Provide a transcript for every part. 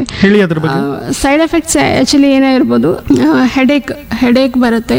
ಹೇಳಿ ಅದ್ರ ಬಗ್ಗೆ ಸೈಡ್ ಎಫೆಕ್ಟ್ಸ್ ಆ್ಯಕ್ಚುಲಿ ಏನೇ ಇರ್ಬೋದು ಹೆಡೇಕ್ ಹೆಡೇಕ್ ಬರುತ್ತೆ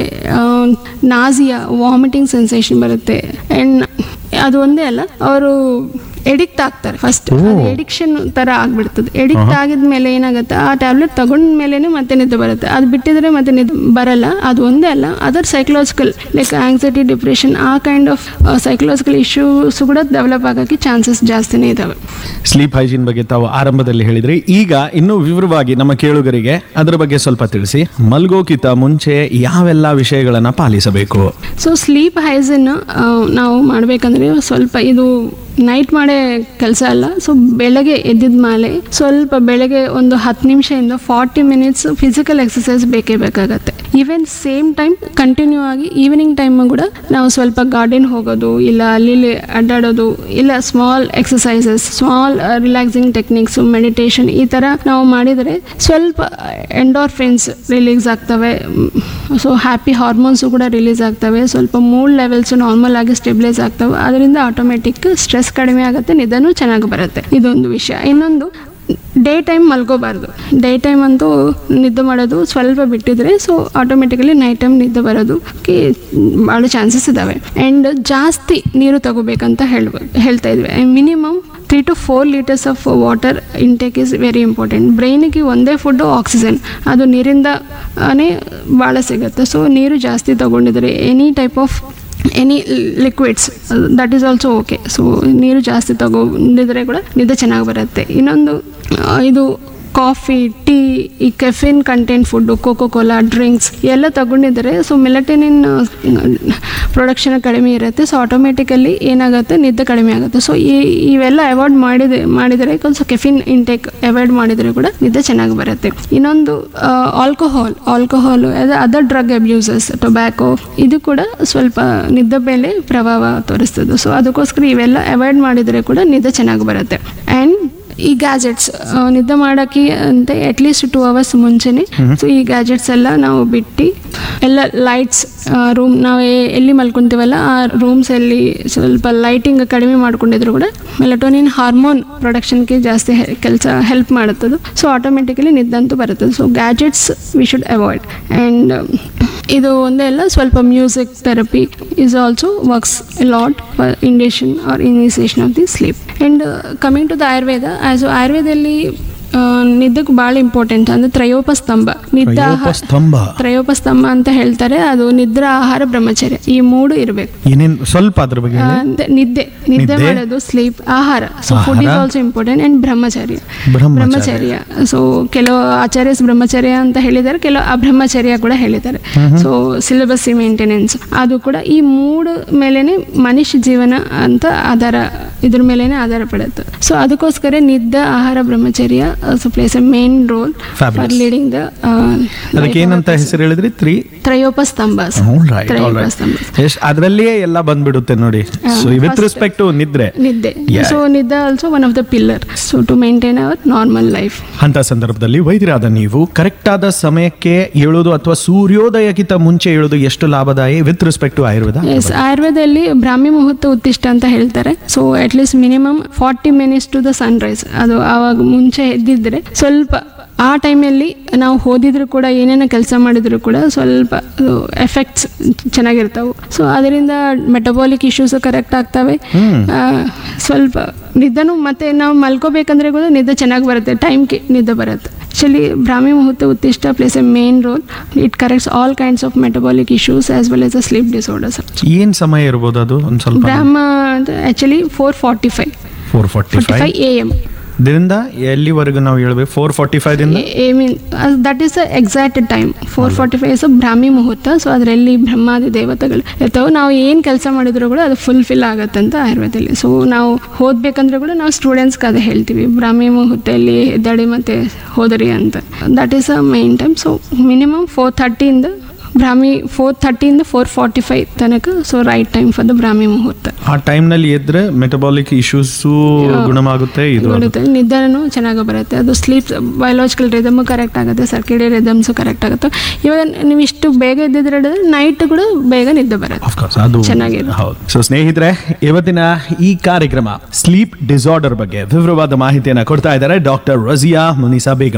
ನಾಸಿಯಾ ವಾಮಿಟಿಂಗ್ ಸೆನ್ಸೇಷನ್ ಬರುತ್ತೆ ಆ್ಯಂಡ್ ಅದು ಒಂದೇ ಅಲ್ಲ ಅವರು ಎಡಿಕ್ಟ್ ಆಗ್ತಾರೆ ಫಸ್ಟ್ ಎಡಿಕ್ಷನ್ ಥರ ಆಗ್ಬಿಡ್ತದೆ ಎಡಿಕ್ಟ್ ಆಗಿದ್ಮೇಲೆ ಏನಾಗುತ್ತೆ ಆ ಟ್ಯಾಬ್ಲೆಟ್ ತಗೊಂಡ ಮೇಲೆ ಮತ್ತೆ ನಿದ್ದೆ ಬರುತ್ತೆ ಅದು ಬಿಟ್ಟಿದ್ರೆ ಮತ್ತೆ ನಿದ್ದೆ ಬರಲ್ಲ ಅದು ಒಂದೇ ಅಲ್ಲ other psychological like anxiety depression ಆ ಕೈಂಡ್ ಆಫ್ ಸೈಕಲಾಜಿಕಲ್ ಇಶ್ಯೂಸ್ ಕೂಡ ಡೆವಲಪ್ ಆಗೋಕ್ಕೆ ಚಾನ್ಸಸ್ ಜಾಸ್ತಿನೇ ಇದ್ದಾವೆ ಸ್ಲೀಪ್ ಹೈಜೀನ್ ಬಗ್ಗೆ ತಾವು ಆರಂಭದಲ್ಲಿ ಹೇಳಿದ್ರಿ ಈಗ ಇನ್ನೂ ವಿವರವಾಗಿ ನಮ್ಮ ಕೇಳುಗರಿಗೆ ಅದರ ಬಗ್ಗೆ ಸ್ವಲ್ಪ ತಿಳಿಸಿ ಮಲ್ಗೋಕ್ಕಿಂತ ಮುಂಚೆ ಯಾವೆಲ್ಲ ವಿಷಯಗಳನ್ನ ಪಾಲಿಸಬೇಕು ಸೊ ಸ್ಲೀಪ್ ಹೈಸನ್ ನಾವು ಮಾಡಬೇಕಂದ್ರೆ ಸ್ವಲ್ಪ ಇದು ನೈಟ್ ಮಾಡೇ ಕೆಲಸ ಅಲ್ಲ ಸೊ ಬೆಳಗ್ಗೆ ಎದ್ದಿದ ಮೇಲೆ ಸ್ವಲ್ಪ ಬೆಳಗ್ಗೆ ಒಂದು ಹತ್ತು ನಿಮಿಷದಿಂದ ಫಾರ್ಟಿ ಮಿನಿಟ್ಸ್ ಫಿಸಿಕಲ್ ಎಕ್ಸಸೈಸ್ ಬೇಕೇ ಬೇಕಾಗತ್ತೆ ಈವನ್ ಸೇಮ್ ಟೈಮ್ ಕಂಟಿನ್ಯೂ ಆಗಿ ಈವ್ನಿಂಗ್ ಟೈಮ್ ಕೂಡ ನಾವು ಸ್ವಲ್ಪ ಗಾರ್ಡನ್ ಹೋಗೋದು ಇಲ್ಲ ಅಲ್ಲಿ ಇಲ್ಲಿ ಅಡ್ಡಾಡೋದು ಇಲ್ಲ small exercises small relaxing techniques meditation ಈ ಥರ ನಾವು ಮಾಡಿದರೆ ಸ್ವಲ್ಪ ಎಂಡೋರ್ಫಿನ್ಸ್ ರಿಲೀಸ್ ಆಗ್ತವೆ ಸೊ ಹ್ಯಾಪಿ ಹಾರ್ಮೋನ್ಸು ಕೂಡ ರಿಲೀಸ್ ಆಗ್ತವೆ ಸ್ವಲ್ಪ ಮೂಡ್ ಲೆವೆಲ್ಸ್ ನಾರ್ಮಲ್ ಆಗಿ ಸ್ಟೆಬಿಲೈಸ್ ಆಗ್ತವೆ ಅದರಿಂದ ಆಟೋಮೆಟಿಕ್ ಸ್ಟ್ರೆಸ್ ಕಡಿಮೆ ಆಗುತ್ತೆ ನಿದ್ದನೂ ಚೆನ್ನಾಗಿ ಬರುತ್ತೆ ಇದೊಂದು ವಿಷಯ ಇನ್ನೊಂದು ಡೇ ಟೈಮ್ ಮಲ್ಕೋಬಾರ್ದು ಡೇ ಟೈಮ್ ಅಂತೂ ನಿದ್ದೆ ಮಾಡೋದು ಸ್ವಲ್ಪ ಬಿಟ್ಟಿದ್ರೆ ಸೊ ಆಟೋಮೆಟಿಕಲಿ ನೈಟ್ ಟೈಮ್ ನಿದ್ದೆ ಬರೋದಕ್ಕೆ ಭಾಳ ಚಾನ್ಸಸ್ ಇದ್ದಾವೆ ಆ್ಯಂಡ್ ಜಾಸ್ತಿ ನೀರು ತಗೋಬೇಕಂತ ಹೇಳ್ಬೋದು ಹೇಳ್ತಾ ಇದ್ವಿ minimum three to four litres of water intake is very important ಬ್ರೈನಿಗೆ ಒಂದೇ ಫುಡ್ಡು ಆಕ್ಸಿಜನ್ ಅದು ನೀರಿಂದನೇ ಭಾಳ ಸಿಗುತ್ತೆ ಸೊ ನೀರು ಜಾಸ್ತಿ ತಗೊಂಡಿದ್ರೆ any type of any liquids that is also okay so ನೀರು ಜಾಸ್ತಿ ತಗೊಂಡಿದ್ರೆ ಕೂಡ ನಿದ್ದೆ ಚೆನ್ನಾಗಿ ಬರುತ್ತೆ ಇನ್ನೊಂದು ಆ, ಇದು ಕಾಫಿ ಟೀ ಈ caffeine content food coca cola drinks ಎಲ್ಲ ತಗೊಂಡಿದ್ದಾರೆ ಸೊ ಮೆಲಟನಿನ್ ಪ್ರೊಡಕ್ಷನ್ ಕಡಿಮೆ ಇರುತ್ತೆ ಸೊ ಆಟೋಮೆಟಿಕಲಿ ಏನಾಗುತ್ತೆ ನಿದ್ದೆ ಕಡಿಮೆ ಆಗುತ್ತೆ ಸೊ ಈ ಇವೆಲ್ಲ ಅವಾಯ್ಡ್ ಮಾಡಿದೆ ಮಾಡಿದರೆ ಸ್ವಲ್ಪ ಕೆಫಿನ್ ಇಂಟೇಕ್ ಅವಾಯ್ಡ್ ಮಾಡಿದರೆ ಕೂಡ ನಿದ್ದೆ ಚೆನ್ನಾಗಿ ಬರುತ್ತೆ ಇನ್ನೊಂದು alcohol alcohol other drug abuses tobacco ಇದು ಕೂಡ ಸ್ವಲ್ಪ ನಿದ್ದೆ ಮೇಲೆ ಪ್ರಭಾವ ತೋರಿಸ್ತದೆ ಸೊ ಅದಕ್ಕೋಸ್ಕರ ಇವೆಲ್ಲ ಅವಾಯ್ಡ್ ಮಾಡಿದರೆ ಕೂಡ ನಿದ್ದೆ ಚೆನ್ನಾಗಿ ಬರುತ್ತೆ ಆ್ಯಂಡ್ ಈ ಗ್ಯಾಜೆಟ್ಸ್ ನಿದ್ದೆ ಮಾಡೋಕ್ಕೆ ಅಂತ ಅಟ್ಲೀಸ್ಟ್ ಟೂ ಅವರ್ಸ್ ಮುಂಚೆನೆ ಸೊ ಈ ಗ್ಯಾಜೆಟ್ಸ್ ಎಲ್ಲ ನಾವು ಬಿಟ್ಟು ಎಲ್ಲ ಲೈಟ್ಸ್ ರೂಮ್ ನಾವು ಎ- ಎಲ್ಲಿ ಮಲ್ಕೊಂತೀವಲ್ಲ ಆ ರೂಮ್ಸಲ್ಲಿ ಸ್ವಲ್ಪ ಲೈಟಿಂಗ್ ಕಡಿಮೆ ಮಾಡ್ಕೊಂಡಿದ್ರು ಕೂಡ ಮೆಲಟೋನಿನ್ ಹಾರ್ಮೋನ್ ಪ್ರೊಡಕ್ಷನ್ಗೆ ಜಾಸ್ತಿ ಕೆಲಸ ಹೆಲ್ಪ್ ಮಾಡುತ್ತದೆ ಸೊ ಆಟೋಮೆಟಿಕಲಿ ನಿದ್ದಂತೂ ಬರುತ್ತದೆ so gadgets we should avoid and ಇದು ಒಂದೇ ಅಲ್ಲ ಸ್ವಲ್ಪ music therapy is also works lot for induction or initiation of the sleep and coming to the Ayurveda as ಆಯುರ್ವೇದಲ್ಲಿ ಆ, ನಿದ್ದಕ್ಕೆ ಭಾಳ ಇಂಪಾರ್ಟೆಂಟ್ ಅಂದರೆ ತ್ರಯೋಪ ಸ್ತಂಭ ನಿದ್ದ ಆಹಾರ ಸ್ತಂಭ ತ್ರಯೋಪ ಸ್ತಂಭ ಅಂತ ಹೇಳ್ತಾರೆ ಅದು ನಿದ್ರಾ ಆಹಾರ ಬ್ರಹ್ಮಚರ್ಯ ಈ ಮೂರು ಇರಬೇಕು ಏನೇನ್ ಸ್ವಲ್ಪ ಅದ್ರ ಬಗ್ಗೆ ಹೇಳಿ ನಿದ್ದೆ ನಿದ್ದೆ ನಿದ್ದೆ? ಮಾಡೋದು ಸ್ಲೀಪ್ ಆಹಾರ so food is ahara? Also important and brahmacharya brahmacharya. ಬ್ರಹ್ಮಚರ್ಯ ಸೊ ಕೆಲವು ಆಚಾರ್ಯಸ್ ಬ್ರಹ್ಮಚರ್ಯ ಅಂತ ಹೇಳಿದ್ದಾರೆ ಕೆಲವು ಅಬ್ರಹ್ಮಚರ್ಯ ಕೂಡ ಹೇಳಿದ್ದಾರೆ ಸೊ ಸಿಲೆಬಸ್ ಮೇಂಟೆನೆನ್ಸ್ ಅದು ಕೂಡ ಈ ಮೂರು ಮೇಲೇನೆ ಮನುಷ್ಯ ಜೀವನ ಅಂತ ಆಧಾರ ಇದ್ರ ಮೇಲೇನೆ ಆಧಾರ ಪಡುತ್ತೆ ಸೊ ಅದಕ್ಕೋಸ್ಕರ ನಿದ್ದೆ ಆಹಾರ ಬ್ರಹ್ಮಚರ್ಯ so plays a main role Fabulous. For leading the ಅದಕ್ಕೆ ಏನಂತ ಹೆಸರು ಹೇಳಿದ್ರಿ ತ್ರೀ ತ್ರಯೋಪ ಸ್ತಂಭ ತ್ರಯೋಪ ಸ್ತಂಭ ಎಷ್ಟ್ ಅದ್ರಲ್ಲಿಯೇ ಎಲ್ಲ ಬಂದ್ಬಿಡುತ್ತೆ ನೋಡಿ ಸೊ ವಿತ್ first- ರೆಸ್ಪೆಕ್ಟ್ ನಿದ್ರೆ ನಿದ್ದೆ Yeah. So nidde also one of the pillar so to maintain our normal life ಅಂತ ಸಂದರ್ಭದಲ್ಲಿ ವೈದ್ಯರಾದ ನೀವು ಕರೆಕ್ಟ್ ಆದ ಸಮಯಕ್ಕೆ ಏಳೋದು ಅಥವಾ ಸೂರ್ಯೋದಯಕ್ಕಿಂತ ಮುಂಚೆ ಏಳೋದು ಎಷ್ಟು ಲಾಭದಾಯಿ with respect to Ayurveda as ಆಯುರ್ವೇದದಲ್ಲಿ ಬ್ರಾಹ್ಮಿ ಮುಹೂರ್ತ ಉತ್ತಿಷ್ಟ ಅಂತ ಹೇಳ್ತಾರೆ so at least minimum forty minutes to the sunrise ಅದು ಆವಾಗ ಮುಂಚೆ ಎದ್ದಿದ್ರೆ ಸ್ವಲ್ಪ ಆ ಟೈಮಲ್ಲಿ ನಾವು ಓದಿದ್ರು ಕೂಡ ಏನೇನೋ ಕೆಲಸ ಮಾಡಿದ್ರು ಕೂಡ ಸ್ವಲ್ಪ ಎಫೆಕ್ಟ್ಸ್ ಚೆನ್ನಾಗಿರ್ತಾವೆ ಸೊ ಅದರಿಂದ ಮೆಟಬಾಲಿಕ್ ಇಶ್ಯೂಸ್ ಕರೆಕ್ಟ್ ಆಗ್ತವೆ ಆ, ಸ್ವಲ್ಪ ನಿದ್ದೆನೂ ಮತ್ತೆ ನಾವು ಮಲ್ಕೋಬೇಕಂದ್ರೆ ಕೂಡ ನಿದ್ದೆ ಚೆನ್ನಾಗಿ ಬರುತ್ತೆ ಟೈಮ್ಗೆ ನಿದ್ದೆ ಬರುತ್ತೆ ಆ್ಯಕ್ಚುಲಿ ಬ್ರಾಹ್ಮಿ ಮುಹೂರ್ತ uttishta plays a main role it corrects all kinds of metabolic issues as well as a sleep disorders ಏನ್ ಸಮಯ ಇರ್ಬೋದು ಅದು ಒಂದ್ ಸ್ವಲ್ಪ ಬ್ರಾಹ್ಮ actually four forty five four forty forty five five A M ಇದರಿಂದ ಎಲ್ಲಿವರೆಗೂ ನಾವು ಹೇಳ್ಬೇಕು ಫೋರ್ ಫಾರ್ಟಿ ಫೈವ್ ದಿಂದ I mean that is the exact time four forty five is Brahmi muhurta so ಅದರಲ್ಲಿ ಬ್ರಹ್ಮಾದಿ ದೇವತೆಗಳು ಇರ್ತಾವೆ ನಾವು ಏನು ಕೆಲಸ ಮಾಡಿದ್ರು ಕೂಡ ಅದು ಫುಲ್ಫಿಲ್ ಆಗುತ್ತೆ ಅಂತ ಆಯುರ್ವೇದದಲ್ಲಿ ಸೊ ನಾವು ಓದ್ಬೇಕಂದ್ರೆ ಕೂಡ ನಾವು ಸ್ಟೂಡೆಂಟ್ಸ್ಗೆ ಅದೇ ಹೇಳ್ತೀವಿ ಬ್ರಾಹ್ಮಿ ಮುಹೂರ್ತಲ್ಲಿ ಎದ್ದಾಡಿ ಮತ್ತೆ ಹೋದರಿ ಅಂತ that is a main time so minimum four ಥರ್ಟಿಯಿಂದ ಬ್ರಾಹ್ಮಿ ಫೋರ್ ಥರ್ಟಿಯಿಂದ ಫೋರ್ ಫಾರ್ಟಿ ಫೈವ್ ತನಕ so right time for the Brahmi muhurta ಆ ಟೈಮ್ ನಲ್ಲಿ ಎದ್ರೆ ಮೆಟಬಾಲಿಕ್ ಇಶ್ಯೂಸ್ ಗುಣವಾಗುತ್ತೆ ಇದು ಬರುತ್ತೆ ನಿದ್ದೆನೂ ಚೆನ್ನಾಗಿ ಬರುತ್ತೆ ಅದು ಸ್ಲೀಪ್ ಬಯೋಲಾಜಿಕಲ್ ರಿದಮ್ ಕರೆಕ್ಟ್ ಆಗುತ್ತೆ ಸರ್ಕಿಡಿ ರಿದಮ್ಸು ಕರೆಕ್ಟ್ ಆಗುತ್ತೆ ಇವಾಗ ನೀವು ಇಷ್ಟು ಬೇಗ ಎದ್ದಿದ್ರೆ ನೈಟ್ ಕೂಡ ಬೇಗ ನಿದ್ದೆ ಬರುತ್ತೆ ಅಫ್ಕೋರ್ಸ್ ಅದು ಚೆನ್ನಾಗಿದೆ. ಹೌದು ಸೊ ಸ್ನೇಹಿತರೆ ಇವತ್ತಿನ ಈ ಕಾರ್ಯಕ್ರಮ ಸ್ಲೀಪ್ ಡಿಸಾರ್ಡರ್ ಬಗ್ಗೆ ವಿವರವಾದ ಮಾಹಿತಿಯನ್ನ ಕೊಡ್ತಾ ಇದ್ದಾರೆ ಡಾಕ್ಟರ್ ರಜಿಯಾ ಮುನಿಸಾ ಬೇಗಂ